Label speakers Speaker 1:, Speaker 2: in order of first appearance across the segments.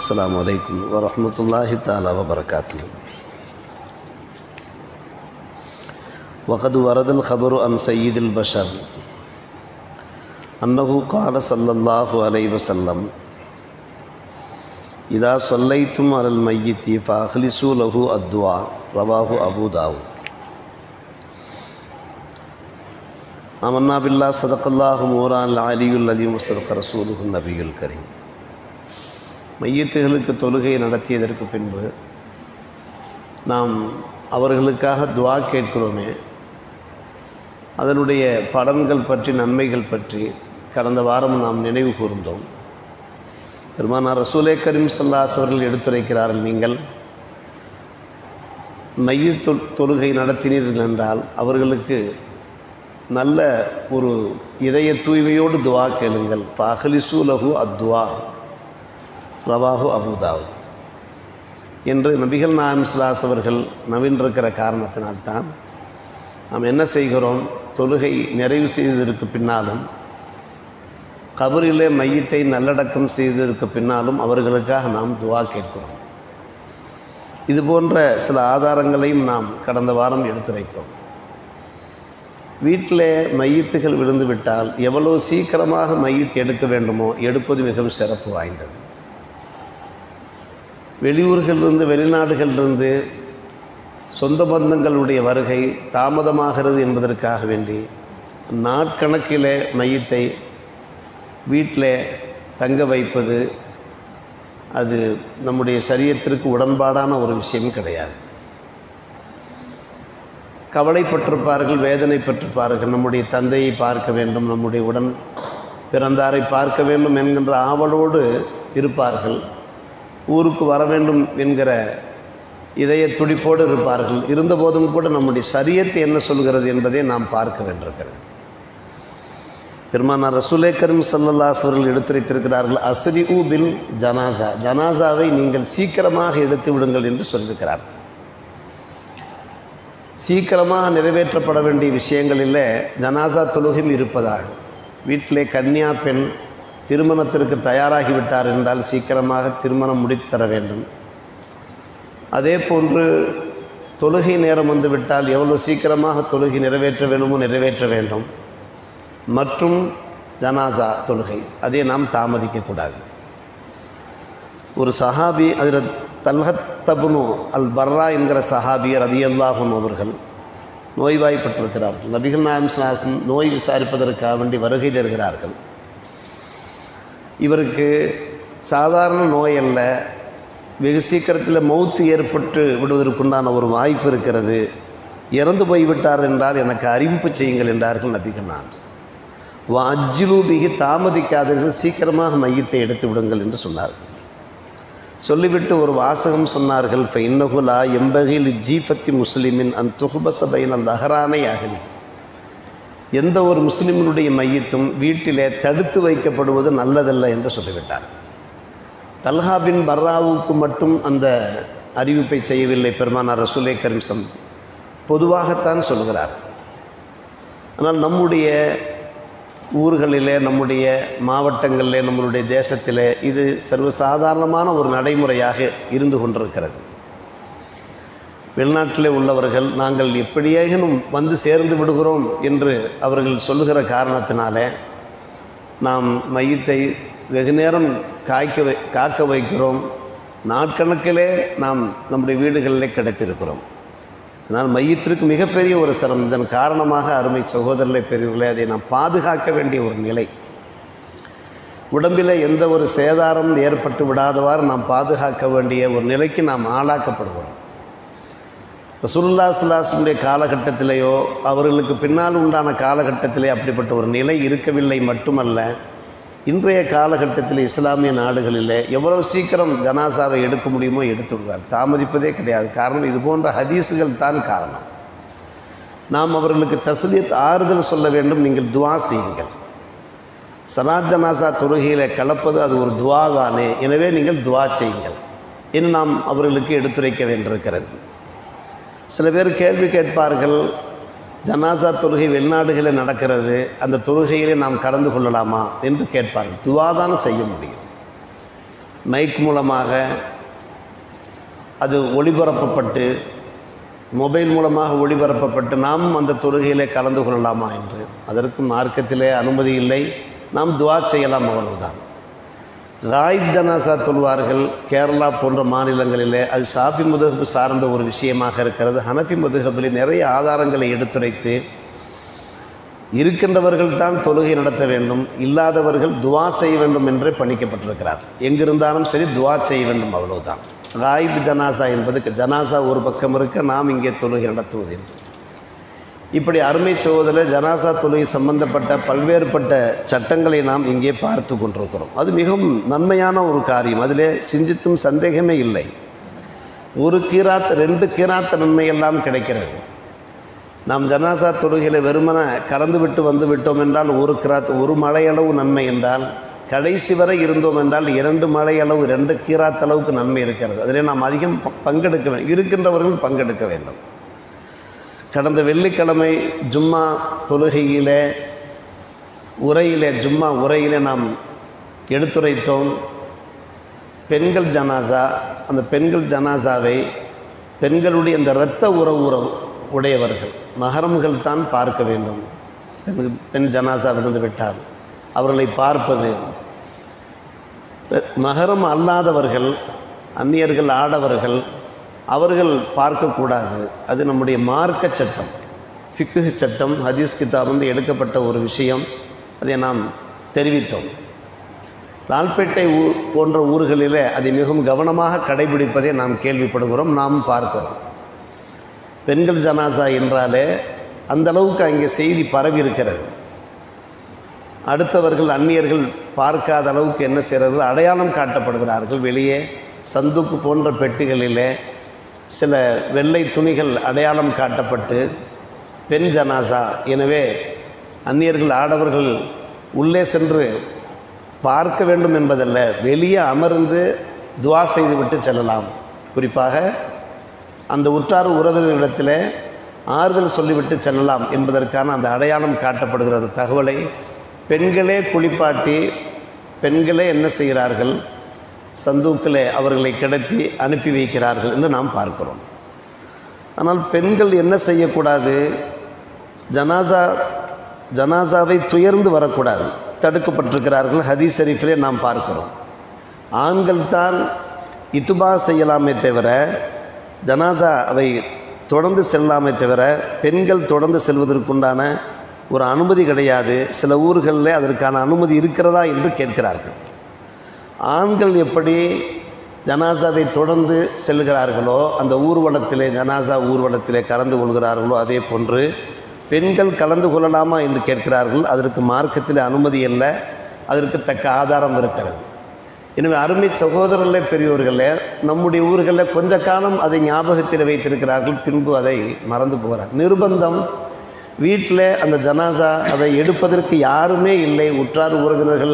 Speaker 1: السلام عليكم ورحمة الله تعالى وبركاته وقد ورد الخبر عن سيد البشر أنه قال صلى الله عليه وسلم إذا صليتم على الميت فأخلصوا له الدعاء رواه أبو داود آمنا بالله صدق الله مولانا العلي العظيم وصدق رسوله النبي الكريم மையத்துகளுக்கு தொழுகை நடத்தியதற்கு பின்பு நாம் அவர்களுக்காக துவா கேட்கிறோமே அதனுடைய பலன்கள் பற்றி நன்மைகள் பற்றி கடந்த வாரம் நாம் நினைவு கூர்ந்தோம் பெருமானார் ரசூலே கரீம் சல்லாஸ் அவர்கள் எடுத்துரைக்கிறார்கள் நீங்கள் மைய தொ தொழுகை நடத்தினீர்கள் என்றால் அவர்களுக்கு நல்ல ஒரு இதய தூய்மையோடு துவா கேளுங்கள் ஃபஹலிசு லஹு அத்வா ரவாஹு அபுதாவு என்று நபிகள் நாயம் சிலாஸ் அவர்கள் நவீன்றிருக்கிற காரணத்தினால்தான் நாம் என்ன செய்கிறோம் தொழுகை நிறைவு செய்ததற்கு பின்னாலும் கபரிலே மையத்தை நல்லடக்கம் செய்ததற்கு பின்னாலும் அவர்களுக்காக நாம் துவா கேட்கிறோம் இது போன்ற சில ஆதாரங்களையும் நாம் கடந்த வாரம் எடுத்துரைத்தோம் வீட்டிலே மையத்துகள் விழுந்து விட்டால் எவ்வளோ சீக்கிரமாக மையத்து எடுக்க வேண்டுமோ எடுப்பது மிகவும் சிறப்பு வாய்ந்தது வெளியூர்களிலிருந்து வெளிநாடுகளிலிருந்து சொந்த பந்தங்களுடைய வருகை தாமதமாகிறது என்பதற்காக வேண்டி நாட்கணக்கிலே மையத்தை வீட்டில் தங்க வைப்பது அது நம்முடைய சரியத்திற்கு உடன்பாடான ஒரு விஷயம் கிடையாது கவலைப்பட்டிருப்பார்கள் வேதனைப்பட்டிருப்பார்கள் நம்முடைய தந்தையை பார்க்க வேண்டும் நம்முடைய உடன் பிறந்தாரை பார்க்க வேண்டும் என்கின்ற ஆவலோடு இருப்பார்கள் ஊருக்கு வர வேண்டும் என்கிற இதய துடிப்போடு இருப்பார்கள் இருந்தபோதும் கூட நம்முடைய சரியத்தை என்ன சொல்கிறது என்பதை நாம் பார்க்க வேண்டியிருக்கிறது பெருமானார் ரசூலே கரீம் சல்லல்லாஸ் அவர்கள் எடுத்துரைத்திருக்கிறார்கள் அஸ்ரி ஊ பில் ஜனாசா ஜனாசாவை நீங்கள் சீக்கிரமாக எடுத்து விடுங்கள் என்று சொல்லியிருக்கிறார் சீக்கிரமாக நிறைவேற்றப்பட வேண்டிய விஷயங்களில் ஜனாசா தொழுகையும் இருப்பதாக வீட்டிலே கன்னியா பெண் திருமணத்திற்கு தயாராகிவிட்டார் என்றால் சீக்கிரமாக திருமணம் முடித்தர வேண்டும் அதே போன்று தொழுகை நேரம் வந்துவிட்டால் எவ்வளோ சீக்கிரமாக தொழுகை நிறைவேற்ற வேண்டுமோ நிறைவேற்ற வேண்டும் மற்றும் ஜனாசா தொழுகை அதை நாம் தாமதிக்கக்கூடாது ஒரு சஹாபி அதில் தல்ஹத் தபுனு அல் பர்ரா என்கிற சஹாபியர் ரதியல்லாஹும் அவர்கள் நோய்வாய்ப்பட்டிருக்கிறார்கள் நபிகள் நாயம் ஸ்லாசம் நோய் விசாரிப்பதற்காக வேண்டி வருகை தருகிறார்கள் இவருக்கு சாதாரண நோய் அல்ல வெகு சீக்கிரத்தில் மௌத்து ஏற்பட்டு விடுவதற்குண்டான ஒரு வாய்ப்பு இருக்கிறது இறந்து போய்விட்டார் என்றால் எனக்கு அறிவிப்பு செய்யுங்கள் என்றார்கள் நபிகள் நாம் அஜ்ஜிலூபிகி தாமதிக்காதீர்கள் சீக்கிரமாக மையத்தை எடுத்து விடுங்கள் என்று சொன்னார்கள் சொல்லிவிட்டு ஒரு வாசகம் சொன்னார்கள் இப்போ இன்னகுலா எம்பகையில் ஜீபத்தி முஸ்லிமின் அந் துகுபசபையின் அந்த அகரானை அகலி எந்த ஒரு முஸ்லிமினுடைய மையத்தும் வீட்டிலே தடுத்து வைக்கப்படுவது நல்லதல்ல என்று சொல்லிவிட்டார் தல்ஹா பின் பர்ராவுக்கு மட்டும் அந்த அறிவிப்பை செய்யவில்லை பெருமானார் ரசூலே கரிம்சம் பொதுவாகத்தான் சொல்கிறார் ஆனால் நம்முடைய ஊர்களிலே நம்முடைய மாவட்டங்களிலே நம்மளுடைய தேசத்திலே இது சர்வசாதாரணமான ஒரு நடைமுறையாக இருந்து கொண்டிருக்கிறது வெளிநாட்டிலே உள்ளவர்கள் நாங்கள் எப்படியேனும் வந்து சேர்ந்து விடுகிறோம் என்று அவர்கள் சொல்லுகிற காரணத்தினாலே நாம் மையத்தை வெகு நேரம் காய்க்க வை காக்க வைக்கிறோம் நாட்கணக்கிலே நாம் நம்முடைய வீடுகளிலே கிடைத்திருக்கிறோம் அதனால் மையத்திற்கு மிகப்பெரிய ஒரு சிரமம் இதன் காரணமாக அருமை சகோதரர்களை பெரியவர்களே அதை நாம் பாதுகாக்க வேண்டிய ஒரு நிலை உடம்பில் எந்த ஒரு சேதாரம் ஏற்பட்டு விடாதவாறு நாம் பாதுகாக்க வேண்டிய ஒரு நிலைக்கு நாம் ஆளாக்கப்படுகிறோம் ரசூல்லா சுல்லாசனுடைய காலகட்டத்திலேயோ அவர்களுக்கு பின்னால் உண்டான காலகட்டத்திலே அப்படிப்பட்ட ஒரு நிலை இருக்கவில்லை மட்டுமல்ல இன்றைய காலகட்டத்தில் இஸ்லாமிய நாடுகளில் எவ்வளவு சீக்கிரம் ஜனாசாவை எடுக்க முடியுமோ எடுத்து விடுவார் தாமதிப்பதே கிடையாது காரணம் இது போன்ற ஹதீஸுகள் தான் காரணம் நாம் அவர்களுக்கு தஸ்லியத் ஆறுதல் சொல்ல வேண்டும் நீங்கள் துவா செய்யுங்கள் சலாத் ஜனாசா தொழுகையில் கலப்பது அது ஒரு துவா தானே எனவே நீங்கள் துவா செய்யுங்கள் என்று நாம் அவர்களுக்கு எடுத்துரைக்க வேண்டியிருக்கிறது சில பேர் கேள்வி கேட்பார்கள் ஜனாசா தொழுகை வெளிநாடுகளில் நடக்கிறது அந்த தொழுகையிலே நாம் கலந்து கொள்ளலாமா என்று கேட்பார்கள் துவாதான செய்ய முடியும் மைக் மூலமாக அது ஒளிபரப்பப்பட்டு மொபைல் மூலமாக ஒளிபரப்பப்பட்டு நாம் அந்த தொழுகையிலே கலந்து கொள்ளலாமா என்று அதற்கு மார்க்கத்திலே அனுமதி இல்லை நாம் துவா செய்யலாம் அவ்வளவுதான் ராயிப் ஜனாசா தொழுவார்கள் கேரளா போன்ற மாநிலங்களிலே அது ஷாஃபி முதுகபு சார்ந்த ஒரு விஷயமாக இருக்கிறது ஹனஃபி முதுகபில் நிறைய ஆதாரங்களை எடுத்துரைத்து இருக்கின்றவர்கள் தான் தொழுகை நடத்த வேண்டும் இல்லாதவர்கள் துவா செய்ய வேண்டும் என்றே பணிக்கப்பட்டிருக்கிறார் எங்கிருந்தாலும் சரி துவா செய்ய வேண்டும் அவ்வளவுதான் ராயிப் ஜனாசா என்பது ஜனாசா ஒரு பக்கம் இருக்க நாம் இங்கே தொழுகை நடத்துவது என்று இப்படி அருமை சகோதரர் ஜனாசா தொழுகை சம்பந்தப்பட்ட பல்வேறுபட்ட சட்டங்களை நாம் இங்கே பார்த்து கொண்டிருக்கிறோம் அது மிகவும் நன்மையான ஒரு காரியம் அதிலே சிந்தித்தும் சந்தேகமே இல்லை ஒரு கீராத் ரெண்டு கீராத் நன்மையெல்லாம் கிடைக்கிறது நாம் ஜனாசா தொழுகையில் வெறுமன கலந்து விட்டு வந்து விட்டோம் என்றால் ஒரு கிராத் ஒரு மழையளவு நன்மை என்றால் கடைசி வரை இருந்தோம் என்றால் இரண்டு மழையளவு ரெண்டு கீராத் அளவுக்கு நன்மை இருக்கிறது அதிலே நாம் அதிகம் ப- பங்கெடுக்க வேண்டும் இருக்கின்றவர்கள் பங்கெடுக்க வேண்டும் கடந்த வெள்ளிக்கிழமை ஜும்மா தொழுகையிலே உரையிலே ஜும்மா உரையிலே நாம் எடுத்துரைத்தோம் பெண்கள் ஜனாசா அந்த பெண்கள் ஜனாசாவை பெண்களுடைய இந்த இரத்த உறவு உறவு உடையவர்கள் மகரம்கள் தான் பார்க்க வேண்டும் பெண் பெண் ஜனாசா விழுந்து விட்டார் அவர்களை பார்ப்பது மகரம் அல்லாதவர்கள் அந்நியர்கள் ஆடவர்கள் அவர்கள் பார்க்கக்கூடாது அது நம்முடைய மார்க்க சட்டம் ஃபிக்கு சட்டம் ஹதீஸ் கிதாப் வந்து எடுக்கப்பட்ட ஒரு விஷயம் அதை நாம் தெரிவித்தோம் லால்பேட்டை ஊர் போன்ற ஊர்களிலே அதை மிகவும் கவனமாக கடைபிடிப்பதை நாம் கேள்விப்படுகிறோம் நாம் பார்க்கிறோம் பெண்கள் ஜனாசா என்றாலே அந்த அளவுக்கு அங்கே செய்தி பரவி இருக்கிறது அடுத்தவர்கள் அந்நியர்கள் பார்க்காத அளவுக்கு என்ன செய்கிறார்கள் அடையாளம் காட்டப்படுகிறார்கள் வெளியே சந்துக்கு போன்ற பெட்டிகளிலே சில வெள்ளை துணிகள் அடையாளம் காட்டப்பட்டு பெண் ஜனாசா எனவே அந்நியர்கள் ஆடவர்கள் உள்ளே சென்று பார்க்க வேண்டும் என்பதல்ல வெளியே அமர்ந்து துவா செய்துவிட்டு செல்லலாம் குறிப்பாக அந்த உற்றார் உறவினர்களிடத்தில் ஆறுதல் சொல்லிவிட்டு செல்லலாம் என்பதற்கான அந்த அடையாளம் காட்டப்படுகிற அந்த தகவலை பெண்களே குளிப்பாட்டி பெண்களே என்ன செய்கிறார்கள் சந்தூக்கில் அவர்களை கிடத்தி அனுப்பி வைக்கிறார்கள் என்று நாம் பார்க்கிறோம் ஆனால் பெண்கள் என்ன செய்யக்கூடாது ஜனாசா ஜனாசாவை துயர்ந்து வரக்கூடாது தடுக்கப்பட்டிருக்கிறார்கள் ஹதீஸ் ஷரீஃபிலே நாம் பார்க்கிறோம் ஆண்கள் தான் இத்துபா செய்யலாமே தவிர ஜனாசா அவை தொடர்ந்து செல்லாமே தவிர பெண்கள் தொடர்ந்து செல்வதற்குண்டான ஒரு அனுமதி கிடையாது சில ஊர்களில் அதற்கான அனுமதி இருக்கிறதா என்று கேட்கிறார்கள் ஆண்கள் எப்படி ஜனாசாவை தொடர்ந்து செல்கிறார்களோ அந்த ஊர்வலத்திலே ஜனாசா ஊர்வலத்திலே கலந்து கொள்கிறார்களோ அதே போன்று பெண்கள் கலந்து கொள்ளலாமா என்று கேட்கிறார்கள் அதற்கு மார்க்கத்தில் அனுமதி இல்லை அதற்கு தக்க ஆதாரம் இருக்கிறது எனவே அருமை சகோதரர்களே பெரியோர்களே நம்முடைய ஊர்களில் கொஞ்ச காலம் அதை ஞாபகத்தில் வைத்திருக்கிறார்கள் பின்பு அதை மறந்து போகிறார் நிர்பந்தம் வீட்டில் அந்த ஜனாசா அதை எடுப்பதற்கு யாருமே இல்லை உற்றார் உறவினர்கள்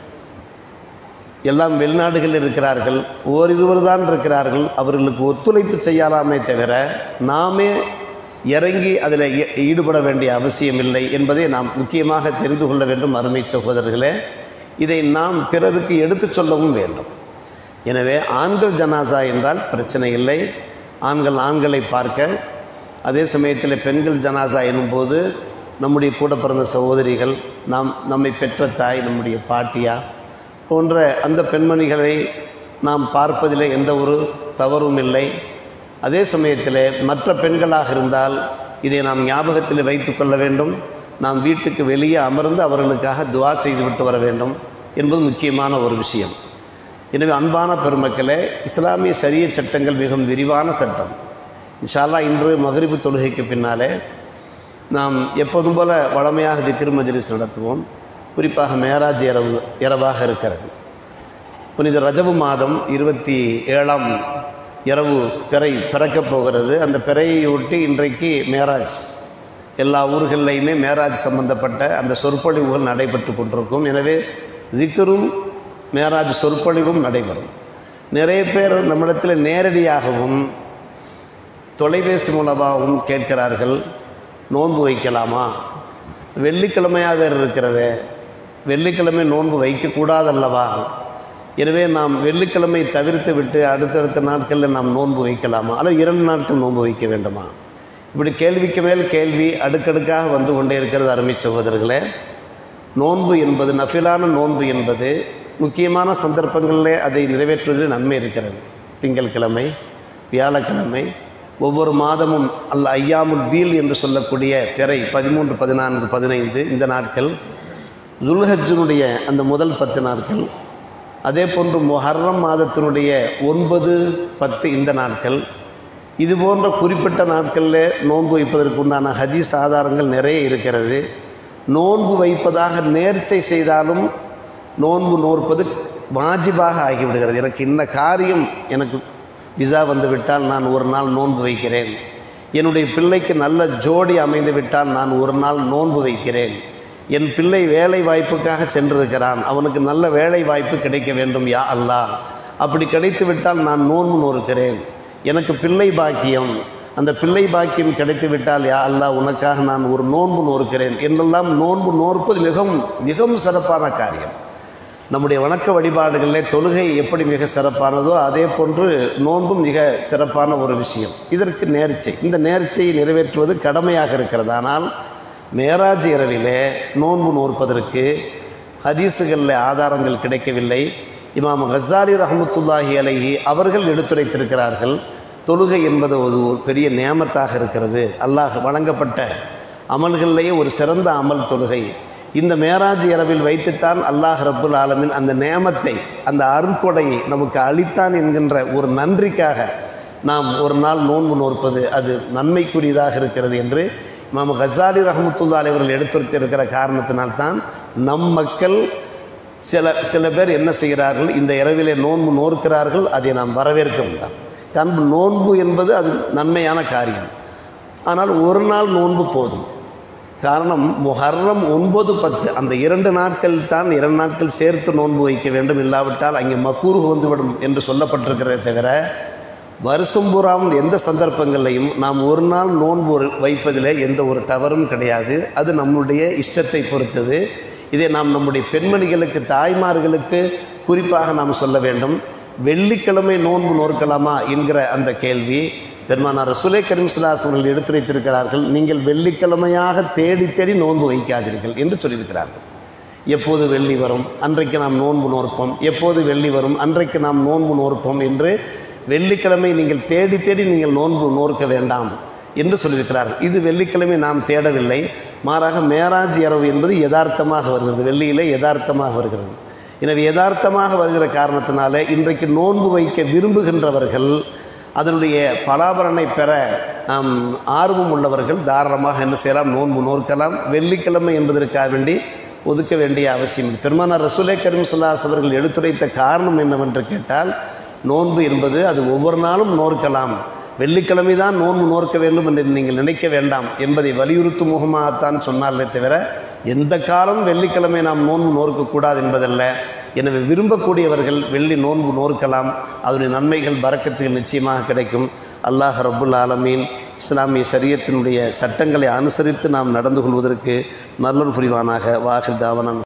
Speaker 1: எல்லாம் வெளிநாடுகளில் இருக்கிறார்கள் ஓரிருவர் தான் இருக்கிறார்கள் அவர்களுக்கு ஒத்துழைப்பு செய்யலாமே தவிர நாமே இறங்கி அதில் ஈ- ஈடுபட வேண்டிய அவசியம் இல்லை என்பதை நாம் முக்கியமாக தெரிந்து கொள்ள வேண்டும் அருமை சகோதரர்களே இதை நாம் பிறருக்கு எடுத்துச் சொல்லவும் வேண்டும் எனவே ஆண்கள் ஜனாசா என்றால் பிரச்சனை இல்லை ஆண்கள் ஆண்களை பார்க்க அதே சமயத்தில் பெண்கள் ஜனாசா எனும்போது நம்முடைய கூட பிறந்த சகோதரிகள் நாம் நம்மை பெற்ற தாய் நம்முடைய பாட்டியா போன்ற அந்த பெண்மணிகளை நாம் பார்ப்பதில் எந்த ஒரு தவறும் இல்லை அதே சமயத்தில் மற்ற பெண்களாக இருந்தால் இதை நாம் ஞாபகத்தில் வைத்துக்கொள்ள வேண்டும் நாம் வீட்டுக்கு வெளியே அமர்ந்து அவர்களுக்காக துவா செய்துவிட்டு வர வேண்டும் என்பது முக்கியமான ஒரு விஷயம் எனவே அன்பான பெருமக்களே இஸ்லாமிய சரிய சட்டங்கள் மிகவும் விரிவான சட்டம் இன்ஷால்லா இன்று மகரிபு தொழுகைக்கு பின்னாலே நாம் எப்போதும் போல வளமையாக திக்ரு மஜ்லிஸ் நடத்துவோம் குறிப்பாக மேராஜ் இரவு இரவாக இருக்கிறது புனித ரஜபு மாதம் இருபத்தி ஏழாம் இரவு பிறை பிறக்கப் போகிறது அந்த பிறையொட்டி இன்றைக்கு மேராஜ் எல்லா ஊர்கள்லையுமே மேராஜ் சம்பந்தப்பட்ட அந்த சொற்பொழிவுகள் நடைபெற்று கொண்டிருக்கும் எனவே திக்ரும் மேராஜ் சொற்பொழிவும் நடைபெறும் நிறைய பேர் நம்மிடத்தில் நேரடியாகவும் தொலைபேசி மூலமாகவும் கேட்கிறார்கள் நோன்பு வைக்கலாமா வெள்ளிக்கிழமையாக வேறு இருக்கிறது வெள்ளிக்கிழமை நோன்பு வைக்கக்கூடாதல்லவா எனவே நாம் வெள்ளிக்கிழமை தவிர்த்து விட்டு அடுத்தடுத்த நாட்களில் நாம் நோன்பு வைக்கலாமா அல்லது இரண்டு நாட்கள் நோன்பு வைக்க வேண்டுமா இப்படி கேள்விக்கு மேல் கேள்வி அடுக்கடுக்காக வந்து கொண்டே இருக்கிறது அருமை சகோதரர்களே நோன்பு என்பது நஃபிலான நோன்பு என்பது முக்கியமான சந்தர்ப்பங்களிலே அதை நிறைவேற்றுவதில் நன்மை இருக்கிறது திங்கட்கிழமை வியாழக்கிழமை ஒவ்வொரு மாதமும் அல்ல ஐயாமுல் பீல் என்று சொல்லக்கூடிய பிறை பதிமூன்று பதினான்கு பதினைந்து இந்த நாட்கள் துல்ஹஜ்ஜினுடைய அந்த முதல் பத்து நாட்கள் அதே போன்று முஹர்ரம் மாதத்தினுடைய ஒன்பது பத்து இந்த நாட்கள் இது போன்ற குறிப்பிட்ட நாட்களில் நோன்பு வைப்பதற்கு உண்டான ஹதீஸ் ஆதாரங்கள் நிறைய இருக்கிறது நோன்பு வைப்பதாக நேர்ச்சை செய்தாலும் நோன்பு நோற்பது வாஜிபாக ஆகிவிடுகிறது எனக்கு இந்த காரியம் எனக்கு விசா வந்து விட்டால் நான் ஒரு நாள் நோன்பு வைக்கிறேன் என்னுடைய பிள்ளைக்கு நல்ல ஜோடி அமைந்து விட்டால் நான் ஒரு நாள் நோன்பு வைக்கிறேன் என் பிள்ளை வேலை வாய்ப்புக்காக சென்றிருக்கிறான் அவனுக்கு நல்ல வேலை வாய்ப்பு கிடைக்க வேண்டும் யா அல்லாஹ் அப்படி கிடைத்து விட்டால் நான் நோன்பு நோறுக்கிறேன் எனக்கு பிள்ளை பாக்கியம் அந்த பிள்ளை பாக்கியம் கிடைத்து விட்டால் யா அல்லாஹ் உனக்காக நான் ஒரு நோன்பு நோறுக்கிறேன் என்றெல்லாம் நோன்பு நோற்பது மிகவும் மிகவும் சிறப்பான காரியம் நம்முடைய வணக்க வழிபாடுகளிலே தொழுகை எப்படி மிக சிறப்பானதோ அதே போன்று நோன்பும் மிக சிறப்பான ஒரு விஷயம் இதற்கு நேர்ச்சை இந்த நேர்ச்சையை நிறைவேற்றுவது கடமையாக இருக்கிறது ஆனால் மேராஜ் இரவிலே நோன்பு நோற்பதற்கு ஹதீஸுகளில் ஆதாரங்கள் கிடைக்கவில்லை இமாம் ஹசாலி ரஹமத்துல்லாஹி அலைஹி அவர்கள் எடுத்துரைத்திருக்கிறார்கள் தொழுகை என்பது ஒரு ஒரு பெரிய நியமத்தாக இருக்கிறது அல்லாஹ் வழங்கப்பட்ட அமல்களிலேயே ஒரு சிறந்த அமல் தொழுகை இந்த மேராஜ் இரவில் வைத்துத்தான் அல்லாஹ் ரப்புல் ஆலமின் அந்த நேமத்தை அந்த அருட்கொடையை நமக்கு அளித்தான் என்கின்ற ஒரு நன்றிக்காக நாம் ஒரு நாள் நோன்பு நோற்பது அது நன்மைக்குரியதாக இருக்கிறது என்று இமாம் ஹசாலி ரஹமத்துல்லா அவர்கள் எடுத்துரைத்திருக்கிற காரணத்தினால்தான் நம் மக்கள் சில சில பேர் என்ன செய்கிறார்கள் இந்த இரவிலே நோன்பு நோற்கிறார்கள் அதை நாம் வரவேற்க வேண்டாம் கண்பு நோன்பு என்பது அது நன்மையான காரியம் ஆனால் ஒரு நாள் நோன்பு போதும் காரணம் முஹர்ரம் ஒன்பது பத்து அந்த இரண்டு நாட்கள் தான் இரண்டு நாட்கள் சேர்த்து நோன்பு வைக்க வேண்டும் இல்லாவிட்டால் அங்கே மக்கூறு வந்துவிடும் என்று சொல்லப்பட்டிருக்கிறதே தவிர வருஷம் பூராம் எந்த சந்தர்ப்பங்களையும் நாம் ஒரு நாள் நோன்பு ஒரு- வைப்பதில் எந்த ஒரு தவறும் கிடையாது அது நம்முடைய இஷ்டத்தை பொறுத்தது இதை நாம் நம்முடைய பெண்மணிகளுக்கு தாய்மார்களுக்கு குறிப்பாக நாம் சொல்ல வேண்டும் வெள்ளிக்கிழமை நோன்பு நோற்கலாமா என்கிற அந்த கேள்வி பெருமானார் ரசுலை கரீம்ஸ்லாஸ் அவர்கள் எடுத்துரைத்திருக்கிறார்கள் நீங்கள் வெள்ளிக்கிழமையாக தேடி தேடி நோன்பு வைக்காதீர்கள் என்று சொல்லியிருக்கிறார்கள் எப்போது வெள்ளி வரும் அன்றைக்கு நாம் நோன்பு நோற்போம் எப்போது வெள்ளி வரும் அன்றைக்கு நாம் நோன்பு நோற்போம் என்று வெள்ளிக்கிழமை நீங்கள் தேடி தேடி நீங்கள் நோன்பு நோற்க வேண்டாம் என்று சொல்லியிருக்கிறார்கள் இது வெள்ளிக்கிழமை நாம் தேடவில்லை மாறாக மேராஜ் இரவு என்பது யதார்த்தமாக வருகிறது வெள்ளியிலே யதார்த்தமாக வருகிறது எனவே யதார்த்தமாக வருகிற காரணத்தினால இன்றைக்கு நோன்பு வைக்க விரும்புகின்றவர்கள் அதனுடைய பலாபலனை பெற ஆம், ஆர்வம் உள்ளவர்கள் தாராளமாக என்ன செய்யலாம் நோன்பு நோற்கலாம் வெள்ளிக்கிழமை என்பதற்காக வேண்டி ஒதுக்க வேண்டிய அவசியம் இல்லை. பெருமானார் ரசூலே கரீம் ஸல்லல்லாஹு அவர்கள் எடுத்துரைத்த காரணம் என்னவென்று கேட்டால் நோன்பு என்பது அது ஒவ்வொரு நாளும் நோற்கலாம் வெள்ளிக்கிழமை தான் நோன்பு நோற்க வேண்டும் என்று நீங்கள் நினைக்க வேண்டாம் என்பதை வலியுறுத்தும் முகமாகத்தான் சொன்னார்களே தவிர எந்த காலம் வெள்ளிக்கிழமை நாம் நோன்பு நோற்கக்கூடாது என்பதல்ல எனவே விரும்பக்கூடியவர்கள் வெள்ளி நோன்பு நோற்கலாம் அதனுடைய நன்மைகள் பறக்கத்துகள் நிச்சயமாக கிடைக்கும் அல்லாஹ் ரப்புல் ஆலமீன் இஸ்லாமிய சரியத்தினுடைய சட்டங்களை அனுசரித்து நாம் நடந்து கொள்வதற்கு நல்லொரு புரிவானாக வாஹிர் தாவனன்